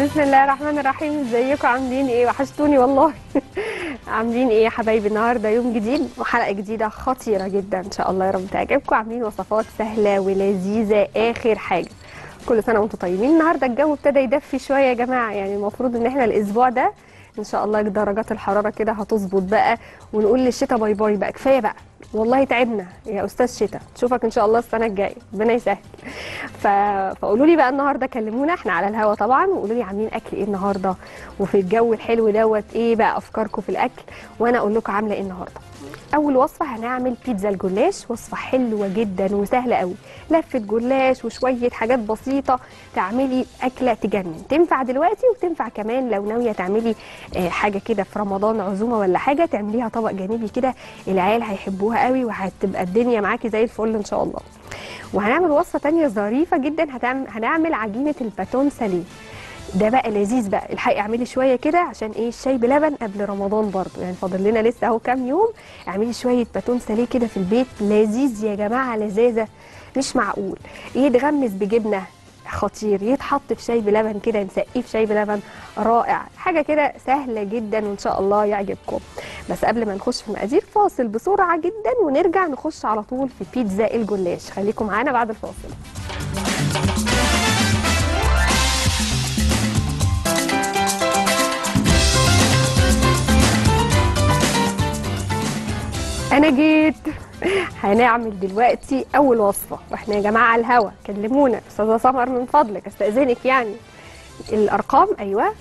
بسم الله الرحمن الرحيم ازيكم عاملين ايه وحشتوني والله عاملين ايه يا حبايبي النهارده يوم جديد وحلقه جديده خطيره جدا ان شاء الله يا رب تعجبكم عاملين وصفات سهله ولذيذه اخر حاجه كل سنه وانتم طيبين النهارده الجو ابتدى يدفي شويه يا جماعه يعني المفروض ان احنا الاسبوع ده ان شاء الله درجات الحراره كده هتظبط بقى ونقول للشتاء باي باي بقى كفايه بقى والله تعبنا يا استاذ شتاء نشوفك ان شاء الله السنه الجايه ربنا يسهل ف... فقولوا لي بقى النهارده كلمونا احنا على الهوا طبعا وقولوا لي عاملين اكل ايه النهارده وفي الجو الحلو دوت ايه بقى افكاركم في الاكل وانا اقول لكم عامله ايه النهارده اول وصفه هنعمل بيتزا الجلاش وصفه حلوه جدا وسهله قوي لفه جلاش وشويه حاجات بسيطه تعملي اكله تجنن تنفع دلوقتي وتنفع كمان لو ناويه تعملي آه، حاجه كده في رمضان عزومه ولا حاجه تعمليها طبق جانبي كده العيال هيحبوها قوي وهتبقى الدنيا معاكي زي الفل ان شاء الله وهنعمل وصفه تانية ظريفه جدا هتعمل هنعمل عجينه الباتون ساليه ده بقى لذيذ بقى الحقي اعملي شويه كده عشان ايه الشاي بلبن قبل رمضان برضو يعني فاضل لنا لسه اهو كام يوم اعملي شويه باتون ساليه كده في البيت لذيذ يا جماعه لذاذه مش معقول يتغمس بجبنه خطير يتحط في شاي بلبن كده نسقيه في شاي بلبن رائع حاجه كده سهله جدا وان شاء الله يعجبكم بس قبل ما نخش في المقادير فاصل بسرعه جدا ونرجع نخش على طول في بيتزا الجلاش خليكم معانا بعد الفاصل انا جيت هنعمل دلوقتي اول وصفه واحنا يا جماعه على الهوا كلمونا استاذه سمر من فضلك استاذنك يعني الارقام ايوه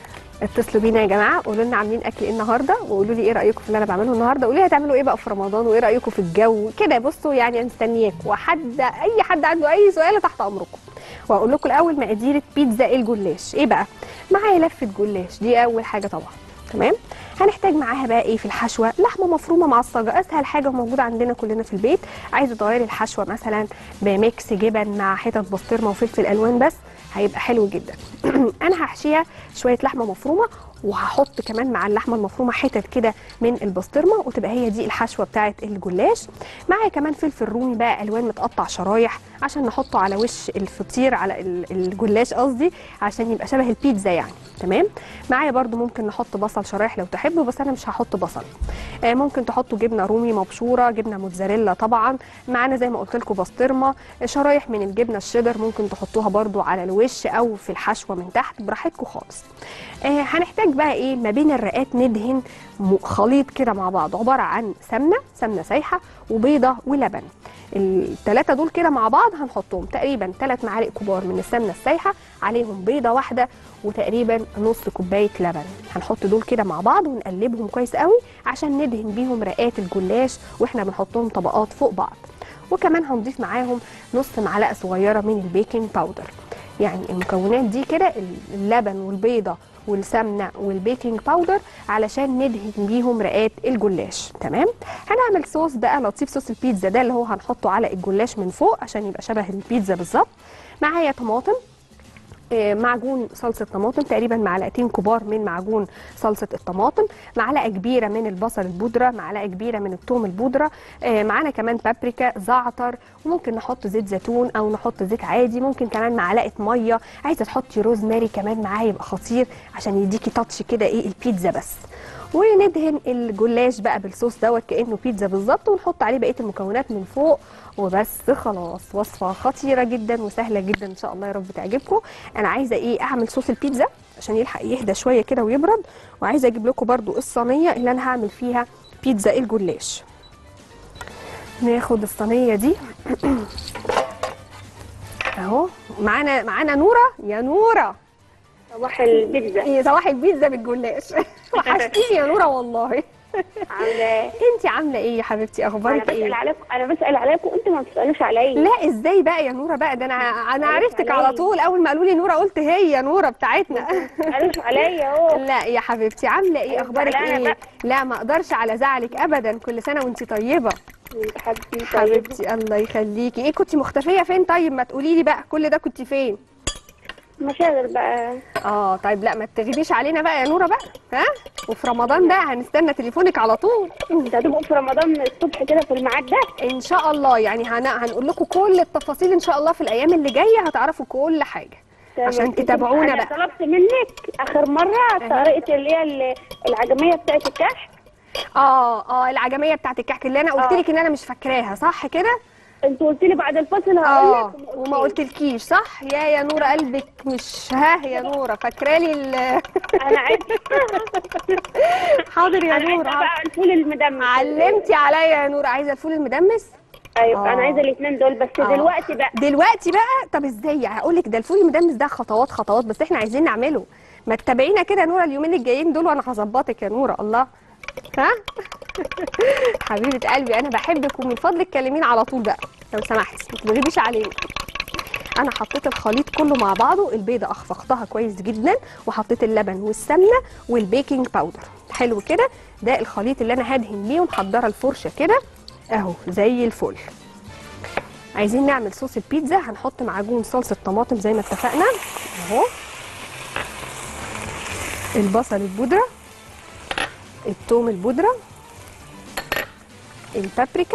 اتصلوا بينا يا جماعه قولوا لنا عاملين اكل ايه النهارده وقولوا لي ايه رايكم في اللي انا بعمله النهارده قولوا لي هتعملوا ايه بقى في رمضان وايه رايكم في الجو كده بصوا يعني أنا مستنياكم وحد اي حد عنده اي سؤال تحت امركم واقول لكم الاول مقادير بيتزا الجلاش ايه بقى معايا لفه جلاش دي اول حاجه طبعا تمام هنحتاج معاها بقى ايه في الحشوه لحمه مفرومه معصجه اسهل حاجه موجوده عندنا كلنا في البيت عايزه تغيري الحشوه مثلا بميكس جبن مع حتت بسطرمه وفلفل الوان بس هيبقى حلو جدا انا هحشيها شويه لحمه مفرومه وهحط كمان مع اللحمه المفرومه حتت كده من البسطرمه وتبقى هي دي الحشوه بتاعه الجلاش معايا كمان فلفل رومي بقى الوان متقطع شرايح عشان نحطه على وش الفطير على ال- الجلاش قصدي عشان يبقى شبه البيتزا يعني تمام معايا برضو ممكن نحط بصل شرايح لو تحبوا بس انا مش هحط بصل آه ممكن تحطوا جبنه رومي مبشوره جبنه موتزاريلا طبعا معانا زي ما قلت لكم بسطرمه شرايح من الجبنه الشيدر ممكن تحطوها برضو على الوش او في الحشوه من تحت براحتكم خالص آه هنحتاج بقى ايه ما بين الرقات ندهن م- خليط كده مع بعض عباره عن سمنه سمنه سايحه وبيضه ولبن الثلاثه دول كده مع بعض هنحطهم تقريبا ثلاث معالق كبار من السمنه السايحه عليهم بيضه واحده وتقريبا نص كوبايه لبن هنحط دول كده مع بعض ونقلبهم كويس قوي عشان ندهن بيهم رقات الجلاش واحنا بنحطهم طبقات فوق بعض وكمان هنضيف معاهم نص معلقه صغيره من البيكنج باودر يعني المكونات دي كده اللبن والبيضه والسمنه والبيكنج باودر علشان ندهن بيهم رقات الجلاش تمام هنعمل صوص بقى لطيف صوص البيتزا ده اللي هو هنحطه على الجلاش من فوق عشان يبقى شبه البيتزا بالظبط معايا طماطم آه، معجون صلصه طماطم تقريبا معلقتين كبار من معجون صلصه الطماطم معلقه كبيره من البصل البودره معلقه كبيره من الثوم البودره آه، معانا كمان بابريكا زعتر وممكن نحط زيت زيتون او نحط زيت عادي ممكن كمان معلقه ميه عايزه تحطي روزماري كمان معاه يبقى خطير عشان يديكي تاتش كده ايه البيتزا بس وندهن الجلاش بقى بالصوص دوت كانه بيتزا بالظبط ونحط عليه بقيه المكونات من فوق وبس خلاص وصفه خطيره جدا وسهله جدا ان شاء الله يا رب تعجبكم انا عايزه ايه اعمل صوص البيتزا عشان يلحق يهدى شويه كده ويبرد وعايزه اجيب لكم برده الصينيه اللي انا هعمل فيها بيتزا الجلاش ناخد الصينيه دي اهو معانا معانا نوره يا نوره صباح البيتزا هي صباح البيتزا بالجلاش وحشتيني يا نوره والله عامله ايه؟ انت عامله ايه يا حبيبتي انا اخبارك بسال ايه عليكم انا بسال عليكم وانتوا ما بتسالوش عليا لا ازاي بقى يا نوره بقى ده انا انا عرفتك على طول اول ما قالوا لي نوره قلت هي نوره بتاعتنا ما بتسالوش عليا اهو لا يا حبيبتي عامله ايه أيوة، اخبارك زعلانة ايه بقى. لا ما اقدرش على زعلك ابدا كل سنه وانت طيبه انت حبيبتي طيب حبيبتي الله يخليكي ايه كنت مختفيه فين طيب ما تقولي لي بقى كل ده كنت فين مشاغل بقى اه طيب لا ما تغيبيش علينا بقى يا نوره بقى ها وفي رمضان ده هنستنى تليفونك على طول انت هتبقوا في رمضان الصبح كده في الميعاد ده ان شاء الله يعني هن... هنقول لكم كل التفاصيل ان شاء الله في الايام اللي جايه هتعرفوا كل حاجه تمام. عشان انت- تتابعونا انا بقى طلبت منك اخر مره طريقه اللي هي ال- العجميه بتاعت الكحك اه اه العجميه بتاعت الكحك اللي انا قلت آه. لك ان انا مش فاكراها صح كده انت قلت لي بعد الفصل هقول اه لك وما قلتلكيش صح يا يا نوره قلبك مش ها يا نوره فاكرالي ال- انا عايزه حاضر يا انا عايزه نوره بقى الفول المدمس علمتي عليا يا نوره عايزه الفول المدمس ايوه آه. انا عايزه الاثنين دول بس آه. دلوقتي بقى دلوقتي بقى طب ازاي هقول لك ده الفول المدمس ده خطوات خطوات بس احنا عايزين نعمله ما تتابعينا كده يا نوره اليومين الجايين دول وانا هظبطك يا نوره الله ها حبيبه قلبي انا بحبك ومن فضلك كلميني على طول بقى لو سمحتي ما تغيبيش علينا انا حطيت الخليط كله مع بعضه البيضه اخفقتها كويس جدا وحطيت اللبن والسمنه والبيكنج باودر حلو كده ده الخليط اللي انا هدهن بيه ومحضره الفرشه كده اهو زي الفل عايزين نعمل صوص البيتزا هنحط معجون صلصه طماطم زي ما اتفقنا اهو البصل البودره الثوم البودره البابريكا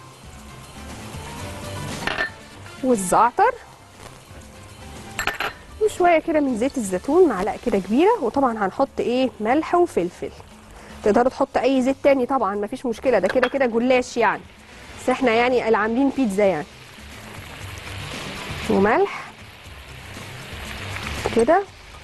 والزعتر وشويه كده من زيت الزيتون معلقه كده كبيره وطبعا هنحط ايه ملح وفلفل تقدروا تحطوا اي زيت تاني طبعا مفيش مشكله ده كده كده جلاش يعني بس احنا يعني اللي عاملين بيتزا يعني وملح كده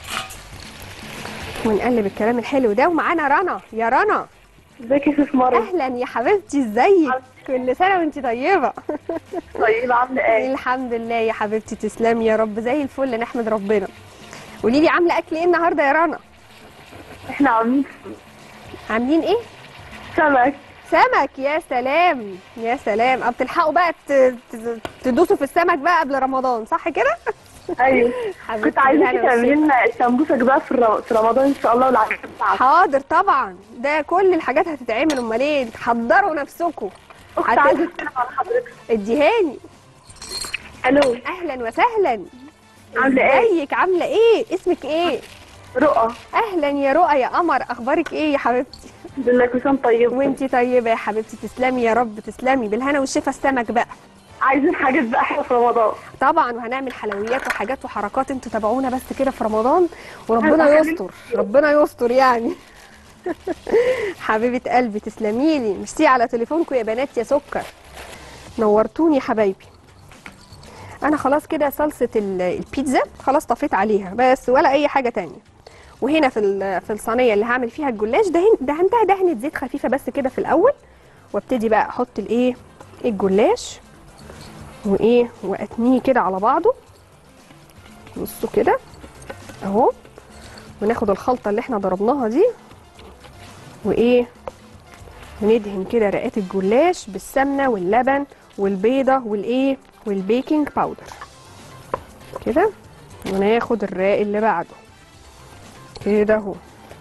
ونقلب الكلام الحلو ده ومعانا رنا يا رنا ازيك يا سيف مريم اهلا يا حبيبتي ازيك كل سنه وانت طيبه طيبة عاملة ايه؟ الحمد لله يا حبيبتي تسلمي يا رب زي الفل نحمد ربنا قولي لي عامله اكل ايه النهارده يا رنا احنا عاملين عاملين ايه سمك سمك يا سلام يا سلام أه بتلحقوا بقى ت- ت- تدوسوا في السمك بقى قبل رمضان صح كده ايوه حبيبتي كنت عايزاكي بالهنا تعملي والشفا. لنا السمبوسك بقى في الر- في رمضان ان شاء الله والعجينة بتاعتك حاضر طبعا ده كل الحاجات هتتعمل امال ايه تحضروا نفسكم اختي هت- عايزة اتكلم على حضرتك اديهاني الو اهلا وسهلا عاملة ايه؟ ازيك عامله ايه اسمك ايه رؤى اهلا يا رؤى يا قمر اخبارك ايه يا حبيبتي الحمد لله كل سنة طيب وانتي طيبه يا حبيبتي تسلمي يا رب تسلمي بالهنا والشفا السمك بقى عايزين حاجات بقى حلوة في رمضان طبعا وهنعمل حلويات وحاجات وحركات انتوا تابعونا بس كده في رمضان وربنا هبقى يستر ربنا يستر يعني حبيبه قلبي تسلمي لي مشتي على تليفونكم يا بنات يا سكر نورتوني يا حبايبي انا خلاص كده صلصه ال- البيتزا خلاص طفيت عليها بس ولا اي حاجه تانية وهنا في ال- في الصينيه اللي هعمل فيها الجلاش دهن دهنتها دهنه زيت خفيفه بس كده في الاول وابتدي بقى احط الايه الجلاش وايه واتنيه كده على بعضه بصوا كده اهو وناخد الخلطه اللي احنا ضربناها دي وايه وندهن كده رقات الجلاش بالسمنه واللبن والبيضه والايه والبيكنج باودر كده وناخد الراق اللي بعده كده اهو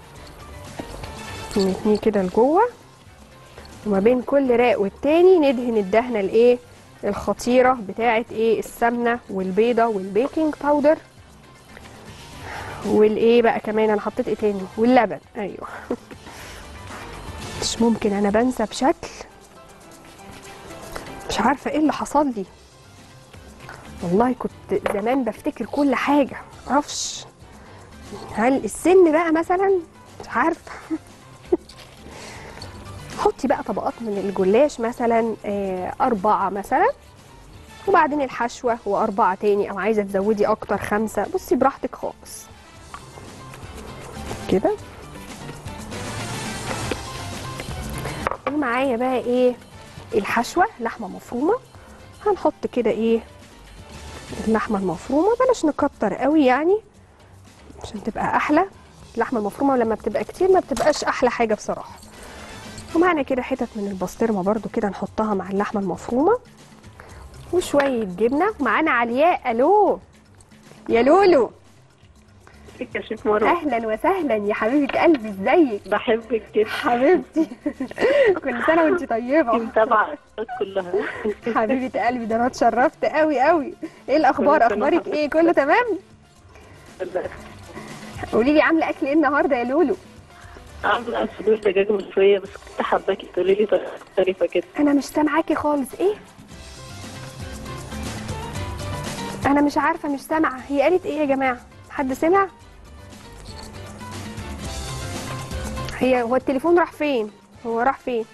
نتنيه كده لجوه وما بين كل راق والتاني ندهن الدهنه الايه الخطيره بتاعه ايه السمنه والبيضه والبيكنج باودر والايه بقى كمان انا حطيت ايه تاني واللبن ايوه مش ممكن انا بنسى بشكل مش عارفه ايه اللي حصل لي والله كنت زمان بفتكر كل حاجه معرفش هل السن بقى مثلا مش عارفه حطي بقى طبقات من الجلاش مثلا آه، أربعة مثلا وبعدين الحشوة وأربعة تاني أو عايزة تزودي أكتر خمسة بصي براحتك خالص كده ومعايا بقى إيه الحشوة لحمة مفرومة هنحط كده إيه اللحمة المفرومة بلاش نكتر قوي يعني عشان تبقى أحلى اللحمة المفرومة لما بتبقى كتير ما بتبقاش أحلى حاجة بصراحة ومعنا كده حتت من البسطرمه برضو كده نحطها مع اللحمه المفرومه وشويه جبنه معانا علياء الو يا لولو ازيك يا شيف مريم اهلا وسهلا يا حبيبه قلبي ازيك بحبك جدا حبيبتي كل سنه وانت طيبه متابعة كلها حبيبه قلبي ده انا اتشرفت قوي قوي ايه الاخبار كل سنة اخبارك وحضرتك ايه كله تمام قولي لي عامله اكل ايه النهارده يا لولو عاملة صدور دجاج مشوية بس كنت حباكي تقولي لي طريقة مختلفة كده انا مش سامعاكي خالص ايه انا مش عارفه مش سامعه هي قالت ايه يا جماعه حد سمع هي هو التليفون راح فين هو راح فين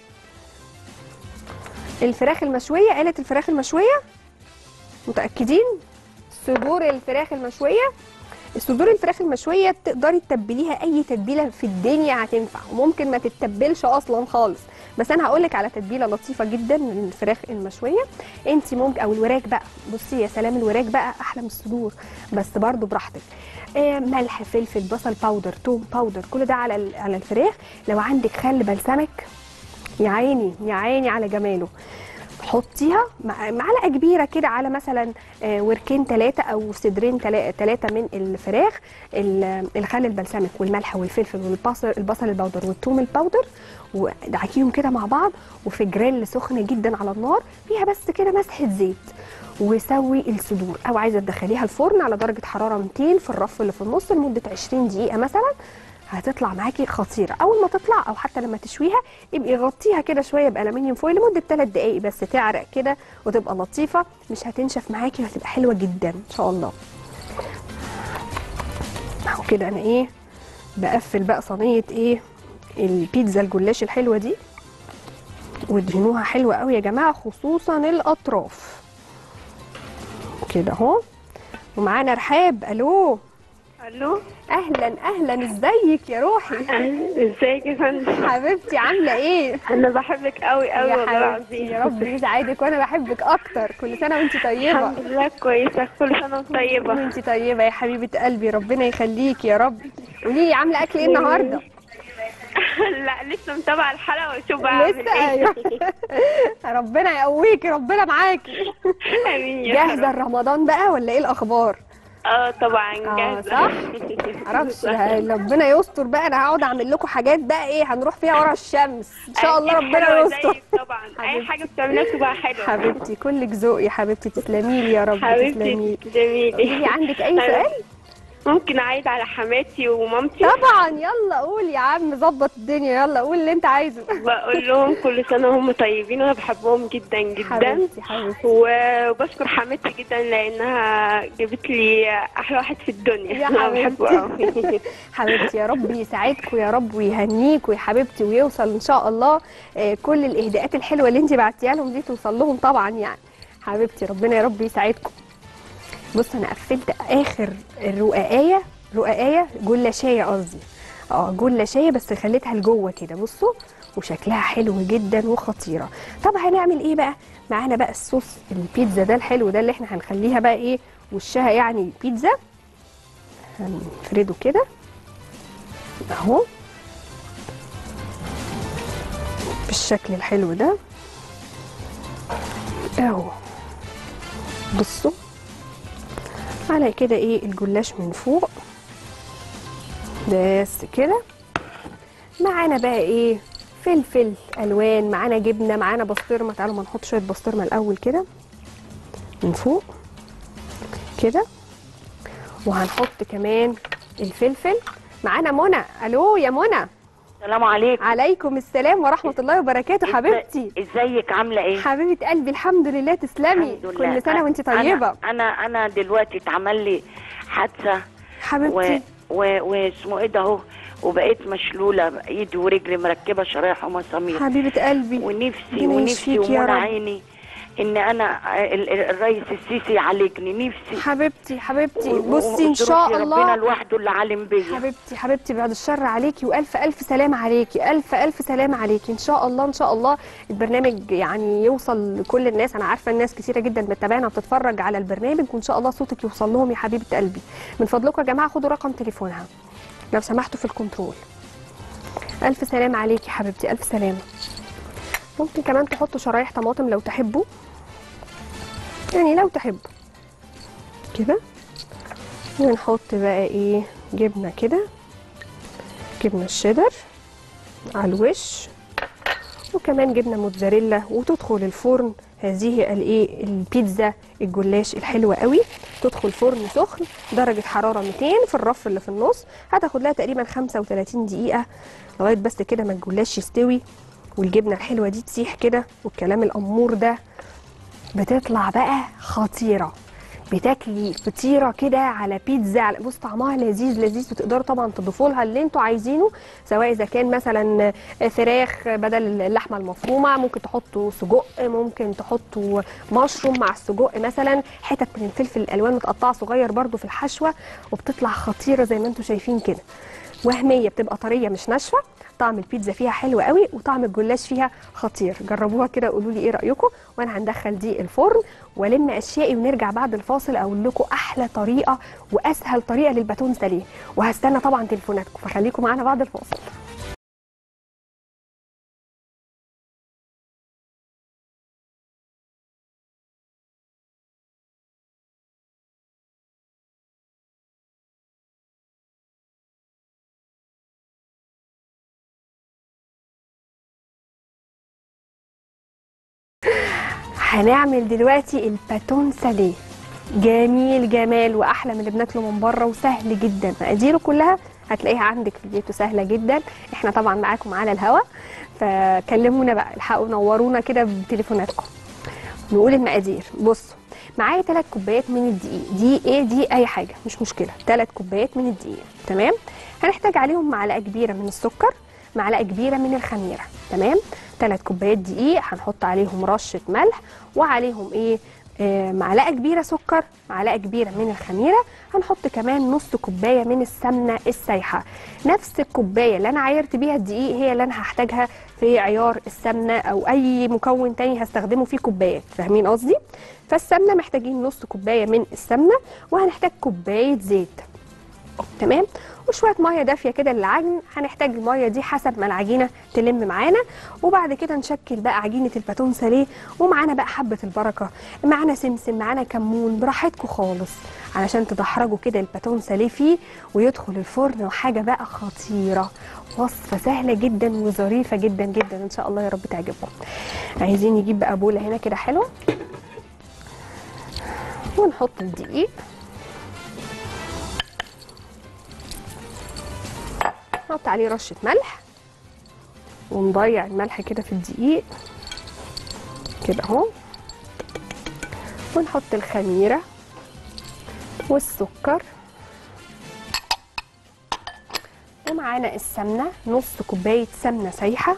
الفراخ المشويه قالت الفراخ المشويه متاكدين صدور الفراخ المشويه صدور الفراخ المشويه تقدري تتبليها اي تتبيله في الدنيا هتنفع وممكن ما تتبلش اصلا خالص بس انا هقول لك على تتبيله لطيفه جدا للفراخ المشويه انت ممكن او الوراك بقى بصي يا سلام الوراك بقى احلى من الصدور بس برضو براحتك آه ملح فلفل بصل باودر توم باودر كل ده على ال- على الفراخ لو عندك خل بلسمك يا عيني يا عيني على جماله حطيها مع- معلقه كبيره كده على مثلا آه، وركين ثلاثه او صدرين ثلاثه من الفراخ ال- الخل البلسمك والملح والفلفل والبصل البصل البودر والثوم البودر ودعكيهم كده مع بعض وفي جريل سخنه جدا على النار فيها بس كده مسحه زيت وسوي الصدور او عايزه تدخليها الفرن على درجه حراره 200 في الرف اللي في النص لمده 20 دقيقه مثلا هتطلع معاكي خطيره اول ما تطلع او حتى لما تشويها يبقي غطيها كده شويه بالومنيوم فويل لمده 3 دقائق بس تعرق كده وتبقى لطيفه مش هتنشف معاكي وهتبقى حلوه جدا ان شاء الله اهو كده انا ايه بقفل بقى صينيه ايه البيتزا الجلاش الحلوه دي وادهنوها حلوه قوي يا جماعه خصوصا الاطراف كده اهو ومعانا رحاب الو الو اهلا اهلا ازيك يا روحي ازيك يا فندم حبيبتي عامله ايه انا بحبك قوي قوي يا والله حبيبتي العظيم يا رب يسعدك وانا بحبك اكتر كل سنه وانت طيبه الحمد لله كويسه كل سنه وانت طيبه وانت طيبه يا حبيبه قلبي ربنا يخليكي يا رب قولي لي عامله اكل ايه النهارده لا لسه متابعه الحلقه واشوف بقى اعمل لسه ايه ايوه ربنا يقويكي ربنا معاكي امين يا جاهزه رب. لرمضان بقى ولا ايه الاخبار اه طبعا اه جاهزه صح معرفش ربنا يستر بقى انا هقعد اعمل لكم حاجات بقى ايه هنروح فيها ورا الشمس ان شاء الله أكيد ربنا حلوة يستر زيك طبعا اي حبيبتي. حاجه بتعمليها تبقى حلوه حبيبتي كلك ذوق يا حبيبتي تسلمي لي يا رب تسلمي حبيبتي لي تسلمي قولي لي عندك اي أنا سؤال ممكن اعيد على حماتي ومامتي طبعا يلا قول يا عم ظبط الدنيا يلا قول اللي انت عايزه بقول لهم كل سنه هم طيبين وانا بحبهم جدا جدا حبيبتي حبيبتي وبشكر حماتي جدا لانها جابت لي احلى واحد في الدنيا يا انا بحبه حبيبتي. قوي حبيبتي يا رب يسعدكم يا رب ويهنيكوا يا حبيبتي ويوصل ان شاء الله آه، كل الاهداءات الحلوه اللي انت بعتيها لهم دي توصل لهم طبعا يعني حبيبتي ربنا يا رب يسعدكم بص انا قفلت اخر الرقاقيه رقاقيه جلاشيه قصدي اه جلاشيه بس خليتها لجوه كده بصوا وشكلها حلو جدا وخطيره طب هنعمل ايه بقى معانا بقى الصوص البيتزا ده الحلو ده اللي احنا هنخليها بقى ايه وشها يعني بيتزا هنفرده كده اهو بالشكل الحلو ده اهو بصوا على كده ايه الجلاش من فوق بس كده معانا بقى ايه فلفل الوان معانا جبنه معانا بسطرمه تعالوا ما نحط شويه بسطرمه الاول كده من فوق كده وهنحط كمان الفلفل معانا منى الو يا منى السلام عليكم عليكم السلام ورحمه الله وبركاته إزاي- حبيبتي ازيك عامله ايه حبيبه قلبي الحمد لله تسلمي الحمد لله. كل سنه وانت أنا- طيبه انا انا, أنا دلوقتي اتعمل لي حادثه و حبيبتي و واسمه ايه ده اهو وبقيت مشلوله ايدي ورجلي مركبه شرايح ومسامير حبيبه قلبي ونفسي ربنا ونفسي يشفيك يا ومنى رب. عيني ان انا ال- ال- الرئيس السيسي يعالجني نفسي حبيبتي حبيبتي و- بصي ان وظروفي شاء ربنا الله لوحده اللي عالم بيا حبيبتي حبيبتي بعد الشر عليكي والف الف سلام عليكي الف الف سلام عليكي ان شاء الله ان شاء الله البرنامج يعني يوصل لكل الناس انا عارفه الناس كثيره جدا بتتابعنا وبتتفرج على البرنامج وان شاء الله صوتك يوصل لهم يا حبيبه قلبي من فضلكم يا جماعه خدوا رقم تليفونها لو سمحتوا في الكنترول الف سلام عليكي حبيبتي الف سلامه ممكن كمان تحطوا شرايح طماطم لو تحبوا يعني لو تحبوا كده ونحط بقى ايه جبنه كده جبنه الشيدر على الوش وكمان جبنه موتزاريلا وتدخل الفرن هذه الايه البيتزا الجلاش الحلوه قوي تدخل فرن سخن درجه حراره 200 في الرف اللي في النص هتاخد لها تقريبا 35 دقيقه لغايه بس كده ما الجلاش يستوي والجبنه الحلوه دي تسيح كده والكلام الامور ده بتطلع بقى خطيره بتاكلي فطيره كده على بيتزا على بص طعمها لذيذ لذيذ وتقدروا طبعا تضيفوا لها اللي انتوا عايزينه سواء اذا كان مثلا فراخ بدل اللحمه المفرومه ممكن تحطوا سجق ممكن تحطوا مشروم مع السجق مثلا حتت من الفلفل الالوان متقطعه صغير برده في الحشوه وبتطلع خطيره زي ما انتوا شايفين كده وهميه بتبقى طريه مش ناشفه طعم البيتزا فيها حلو قوي وطعم الجلاش فيها خطير جربوها كده قولوا لي ايه رايكم وانا هندخل دي الفرن والم اشيائي ونرجع بعد الفاصل اقول لكم احلى طريقه واسهل طريقه للباتون ساليه وهستنى طبعا تليفوناتكم فخليكم معانا بعد الفاصل هنعمل دلوقتي الباتون ساليه جميل جمال واحلى من اللي بناكله من بره وسهل جدا مقاديره كلها هتلاقيها عندك في البيت وسهله جدا احنا طبعا معاكم على الهوا فكلمونا بقى الحقوا نورونا كده بتليفوناتكم نقول المقادير بصوا معايا 3 كوبايات من الدقيق دي ايه دي اي حاجه مش مشكله 3 كوبايات من الدقيق تمام هنحتاج عليهم معلقه كبيره من السكر معلقه كبيره من الخميره تمام 3 كوبايات دقيق هنحط عليهم رشه ملح وعليهم ايه آه معلقه كبيره سكر معلقه كبيره من الخميره هنحط كمان نص كوبايه من السمنه السايحه نفس الكوبايه اللي انا عايرت بيها الدقيق هي اللي انا هحتاجها في عيار السمنه او اي مكون تاني هستخدمه فيه كوبايات فاهمين قصدي فالسمنه محتاجين نص كوبايه من السمنه وهنحتاج كوبايه زيت تمام وشويه ميه دافيه كده للعجن هنحتاج الميه دي حسب ما العجينه تلم معانا وبعد كده نشكل بقى عجينه الباتون ساليه ومعانا بقى حبه البركه معانا سمسم معانا كمون براحتكم خالص علشان تدحرجوا كده الباتون ساليه فيه ويدخل الفرن وحاجه بقى خطيره وصفه سهله جدا وظريفه جدا جدا ان شاء الله يا رب تعجبكم عايزين نجيب بقى بوله هنا كده حلوه ونحط الدقيق نحط عليه رشة ملح ونضيع الملح كده في الدقيق كده اهو ونحط الخميرة والسكر ومعانا السمنة نص كوباية سمنة سايحة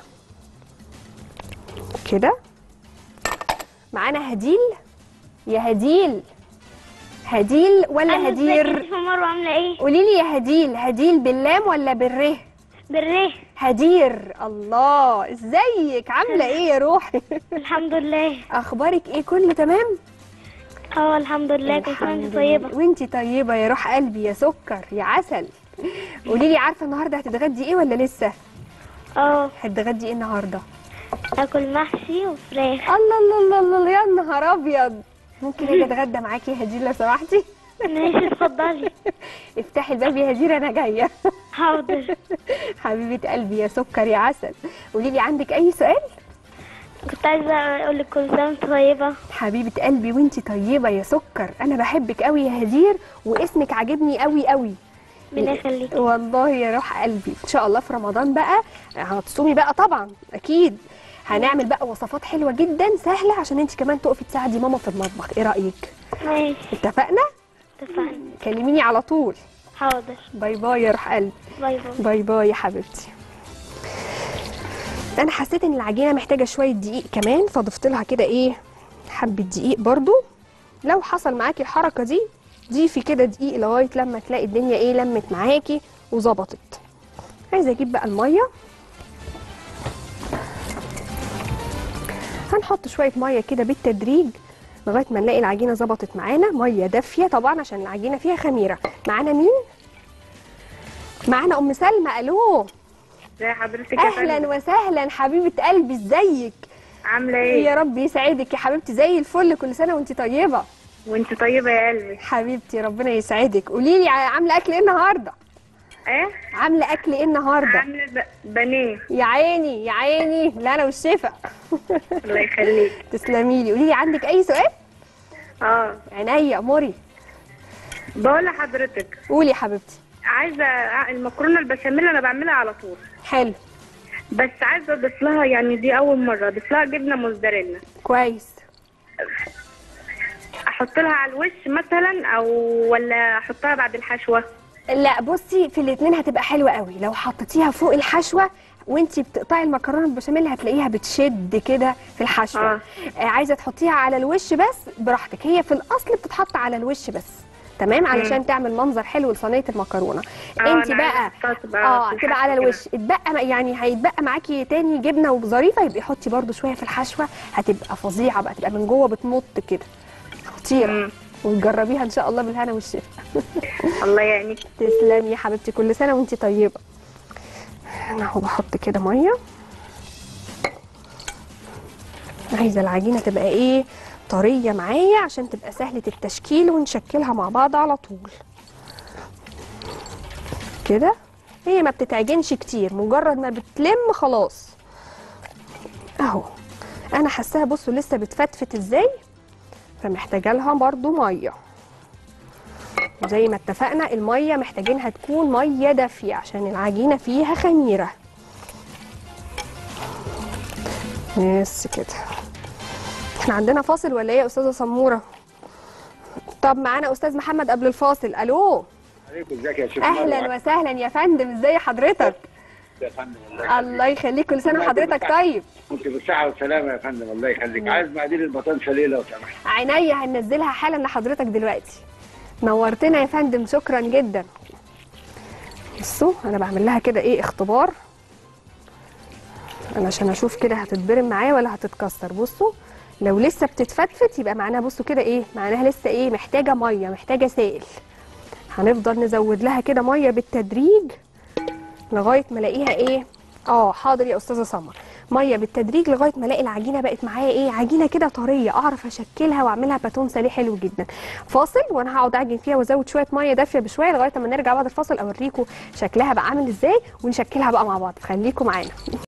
كده معانا هديل يا هديل هديل ولا هدير مروه عامله ايه قولي لي يا هديل هديل باللام ولا بالره بالريه هدير الله ازيك عامله ايه يا روحي الحمد لله اخبارك ايه كله تمام اه الحمد لله كل سنه وانت طيبه وانتي طيبه يا روح قلبي يا سكر يا عسل قولي لي عارفه النهارده هتتغدي ايه ولا لسه اه هتتغدي ايه النهارده اكل محشي وفراخ الله الله الله الله يا نهار ابيض ممكن اجي اتغدى معاكي يا هدير لو سمحتي ماشي اتفضلي افتحي الباب يا هدير انا جايه حاضر حبيبه قلبي يا سكر يا عسل قولي لي عندك اي سؤال كنت عايزه اقول لك كل سنه وانت طيبه حبيبه قلبي وانتي طيبه يا سكر انا بحبك قوي يا هدير واسمك عاجبني قوي قوي ربنا يخليك والله يا روح قلبي ان شاء الله في رمضان بقى هتصومي بقى طبعا اكيد هنعمل بقى وصفات حلوه جدا سهله عشان انت كمان تقفي تساعدي ماما في المطبخ ايه رايك ماشي اتفقنا اتفقنا كلميني على طول حاضر باي باي يا روح قلبي باي باي باي باي يا حبيبتي انا حسيت ان العجينه محتاجه شويه دقيق كمان فضفت لها كده ايه حبه دقيق برضو لو حصل معاكي الحركه دي ضيفي كده دقيق لغايه لما تلاقي الدنيا ايه لمت معاكي وظبطت عايزه اجيب بقى الميه هنحط شويه ميه كده بالتدريج لغايه ما نلاقي العجينه ظبطت معانا ميه دافيه طبعا عشان العجينه فيها خميره معانا مين معانا ام سلمى الو ازي حضرتك يا اهلا فندم وسهلا حبيبه قلبي ازيك عامله ايه يا رب يسعدك يا حبيبتي زي الفل كل سنه وانت طيبه وانت طيبه يا قلبي حبيبتي ربنا يسعدك قولي لي عامله اكل ايه النهارده ايه عامله اكل ايه النهارده عامله ب- بانيه يا عيني يا عيني لا انا والشفا الله يخليك تسلمي لي قولي لي عندك اي سؤال اه عينيا اموري بقول لحضرتك قولي يا حبيبتي عايزه ع- المكرونه البشاميل انا بعملها على طول حلو بس عايزه اضيف لها يعني دي اول مره اضيف لها جبنه موزاريلا كويس احط لها على الوش مثلا او ولا احطها بعد الحشوه لا بصي في الاتنين هتبقى حلوه قوي لو حطيتيها فوق الحشوه وانتي بتقطعي المكرونه البشاميل هتلاقيها بتشد كده في الحشوه آه. آه عايزه تحطيها على الوش بس براحتك هي في الاصل بتتحط على الوش بس تمام علشان تعمل منظر حلو لصينيه المكرونه آه، انت أنا بقى عايزة أحطها تبقى اه في تبقى الحشوة على كده. الوش اتبقى يعني هيتبقى معاكي تاني جبنه وظريفه يبقى حطي برده شويه في الحشوه هتبقى فظيعه بقى تبقى من جوه بتمط كده خطيره مم. وتجربيها ان شاء الله بالهنا والشفا الله يعينك تسلمي يا حبيبتي كل سنه وانتي طيبه انا اهو بحط كده ميه عايزه العجينه تبقى ايه طريه معايا عشان تبقى سهله التشكيل ونشكلها مع بعض على طول كده هي ما بتتعجنش كتير مجرد ما بتلم خلاص اهو انا حاساها بصوا لسه بتفتفت ازاي فمحتاجه لها برضو ميه زي ما اتفقنا الميه محتاجينها تكون ميه دافيه عشان العجينه فيها خميره بس كده احنا عندنا فاصل ولا ايه يا استاذه سموره طب معانا استاذ محمد قبل الفاصل الو عليكم ازيك يا شيخ اهلا وسهلا يا فندم ازي حضرتك يا فندم الله الله يخليك كل سنه وحضرتك طيب كنت بالصحة والسلامة يا فندم الله يخليك عايز مقادير البطاطس ليه لو سمحت عينيا هننزلها حالا لحضرتك دلوقتي نورتنا يا فندم شكرا جدا بصوا انا بعمل لها كده ايه اختبار انا عشان اشوف كده هتتبرم معايا ولا هتتكسر بصوا لو لسه بتتفتفت يبقى معناها بصوا كده ايه معناها لسه ايه محتاجه ميه محتاجه سائل هنفضل نزود لها كده ميه بالتدريج لغايه ما الاقيها ايه اه حاضر يا استاذه سمر ميه بالتدريج لغايه ما الاقي العجينه بقت معايا ايه عجينه كده طريه اعرف اشكلها واعملها باتون ساليه حلو جدا فاصل وانا هقعد اعجن فيها وازود شويه ميه دافيه بشويه لغايه ما نرجع بعد الفاصل اوريكم شكلها بقى عامل ازاي ونشكلها بقى مع بعض خليكم معانا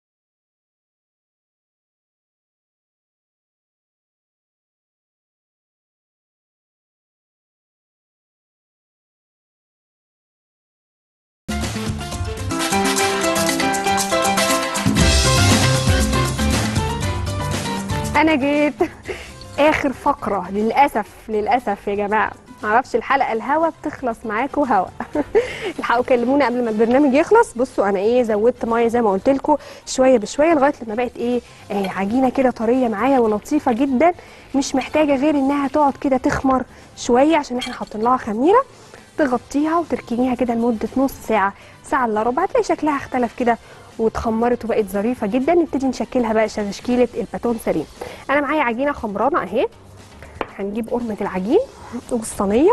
انا جيت اخر فقره للاسف للاسف يا جماعه معرفش الحلقه الهوا بتخلص معاكم هوا الحقوا كلمونا قبل ما البرنامج يخلص بصوا انا ايه زودت ميه زي ما قلت لكم شويه بشويه لغايه لما بقت ايه آه عجينه كده طريه معايا ولطيفه جدا مش محتاجه غير انها تقعد كده تخمر شويه عشان احنا حاطين لها خميره تغطيها وتركنيها كده لمده نص ساعه ساعه الا ربع هتلاقي شكلها اختلف كده واتخمرت وبقت ظريفه جدا نبتدي نشكلها بقى تشكيله الباتون سليم انا معايا عجينه خمرانه اهي هنجيب قرمه العجين والصينيه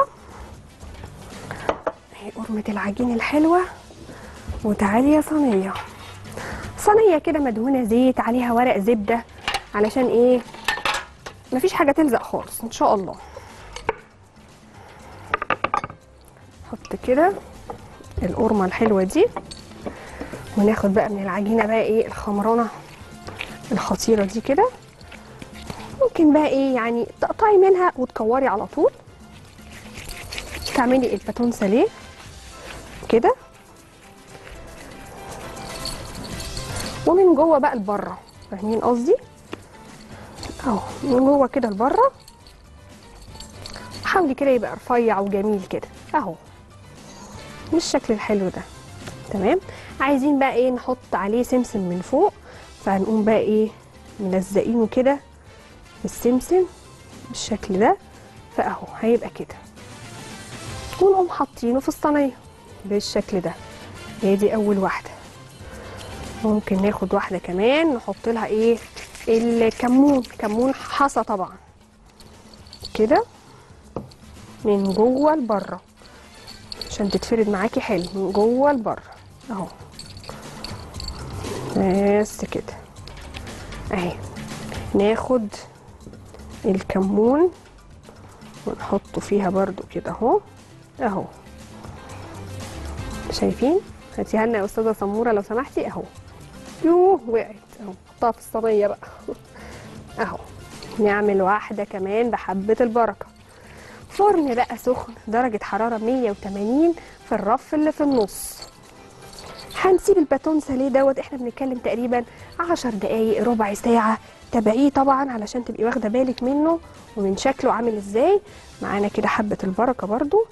اهي قرمه العجين الحلوه وتعالي يا صينيه صينيه كده مدهونه زيت عليها ورق زبده علشان ايه مفيش حاجه تلزق خالص ان شاء الله حط كده القرمه الحلوه دي وناخد بقى من العجينه بقى ايه الخمرانه الخطيره دي كده ممكن بقى ايه يعني تقطعي منها وتكوري على طول تعملي الباتون ساليه كده ومن جوه بقى لبره فاهمين قصدي اهو من جوه كده لبره حاولي كده يبقى رفيع وجميل كده اهو بالشكل الحلو ده تمام عايزين بقى ايه نحط عليه سمسم من فوق فهنقوم بقى ايه ملزقينه كده بالسمسم بالشكل ده فاهو هيبقى كده ونقوم حاطينه في الصينيه بالشكل ده هي دي اول واحده ممكن ناخد واحده كمان نحط لها ايه الكمون كمون حصى طبعا كده من جوه لبره عشان تتفرد معاكي حلو من جوه لبره اهو بس كده اهي ناخد الكمون ونحطه فيها برضو كده اهو اهو شايفين هاتيها لنا يا استاذه سموره لو سمحتي اهو يوه وقعت اهو حطها في الصينيه بقى اهو نعمل واحده كمان بحبه البركه فرن بقى سخن درجه حراره 180 في الرف اللي في النص هنسيب الباتون ساليه دوت احنا بنتكلم تقريبا 10 دقايق ربع ساعه تابعيه طبعا علشان تبقي واخده بالك منه ومن شكله عامل ازاي معانا كده حبه البركه برضو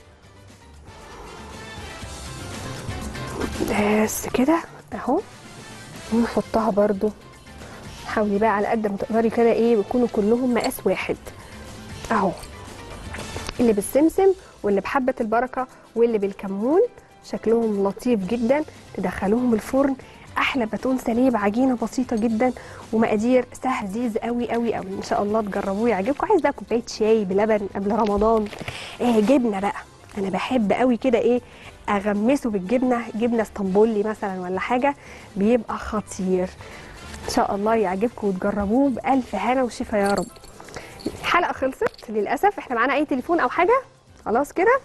بس كده اهو ونحطها برضو حاولي بقى على قد ما تقدري كده ايه يكونوا كلهم مقاس واحد اهو اللي بالسمسم واللي بحبه البركه واللي بالكمون شكلهم لطيف جدا تدخلوهم الفرن احلى باتون سليب عجينه بسيطه جدا ومقادير سهل لذيذ قوي قوي قوي ان شاء الله تجربوه يعجبكم عايز بقى كوبايه شاي بلبن قبل رمضان ايه جبنه بقى انا بحب قوي كده ايه اغمسه بالجبنه جبنه اسطنبولي مثلا ولا حاجه بيبقى خطير ان شاء الله يعجبكم وتجربوه بالف هنا وشفا يا رب الحلقه خلصت للاسف احنا معانا اي تليفون او حاجه خلاص كده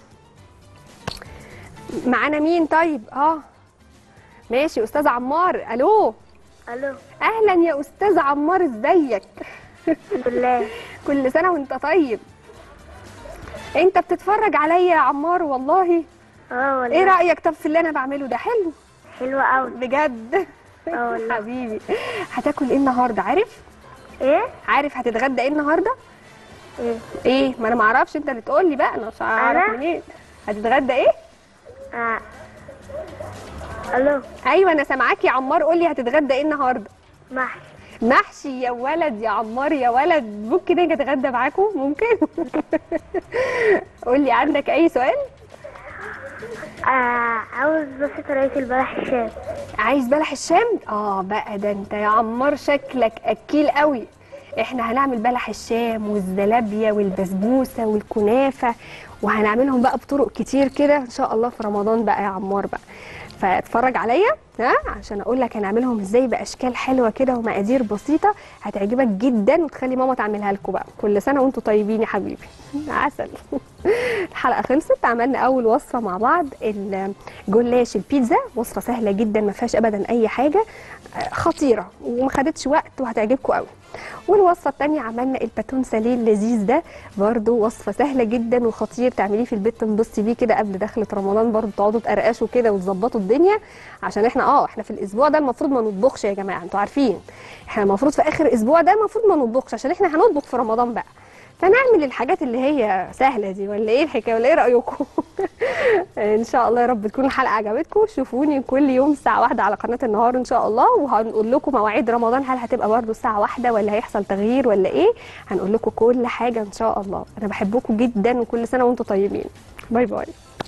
معانا مين طيب اه ماشي استاذ عمار الو الو اهلا يا استاذ عمار ازيك الحمد لله كل سنه وانت طيب انت بتتفرج عليا يا عمار والله اه والله ايه رايك طب في اللي انا بعمله ده حلو حلوة قوي بجد اه والله حبيبي هتاكل ايه النهارده عارف ايه عارف هتتغدى ايه النهارده ايه ايه ما انا ما اعرفش انت اللي تقول لي بقى انا مش هعرف أنا؟ منين هتتغدى ايه آه. الو ايوه انا سامعاك يا عمار قول لي هتتغدى ايه النهارده محشي محشي يا ولد يا عمار يا ولد ممكن اجي اتغدى معاكم ممكن قول لي عندك اي سؤال آه. عاوز بس طريقة البلح الشام عايز بلح الشام اه بقى ده انت يا عمار شكلك اكيل قوي احنا هنعمل بلح الشام والزلابيه والبسبوسه والكنافه وهنعملهم بقى بطرق كتير كده ان شاء الله في رمضان بقى يا عمار بقى فاتفرج عليا ها عشان اقول لك هنعملهم ازاي باشكال حلوه كده ومقادير بسيطه هتعجبك جدا وتخلي ماما تعملها لكم بقى كل سنه وانتم طيبين يا حبيبي عسل الحلقه خلصت عملنا اول وصفه مع بعض الجلاش البيتزا وصفه سهله جدا ما فيهاش ابدا اي حاجه آه، خطيره وما خدتش وقت وهتعجبكم قوي والوصفه الثانيه عملنا الباتون ساليه اللذيذ ده برضو وصفه سهله جدا وخطير تعمليه في البيت تنبسطي بيه كده قبل دخله رمضان برضو تقعدوا تقرقشوا كده وتظبطوا الدنيا عشان احنا اه احنا في الاسبوع ده المفروض ما نطبخش يا جماعه انتوا عارفين احنا المفروض في اخر اسبوع ده المفروض ما نطبخش عشان احنا هنطبخ في رمضان بقى فنعمل الحاجات اللي هي سهله دي ولا ايه الحكايه ولا ايه رايكم ان شاء الله يا رب تكون الحلقه عجبتكم شوفوني كل يوم الساعه واحدة على قناه النهار ان شاء الله وهنقول لكم مواعيد رمضان هل هتبقى برضو الساعه واحدة ولا هيحصل تغيير ولا ايه هنقول لكم كل حاجه ان شاء الله انا بحبكم جدا وكل سنه وانتم طيبين باي باي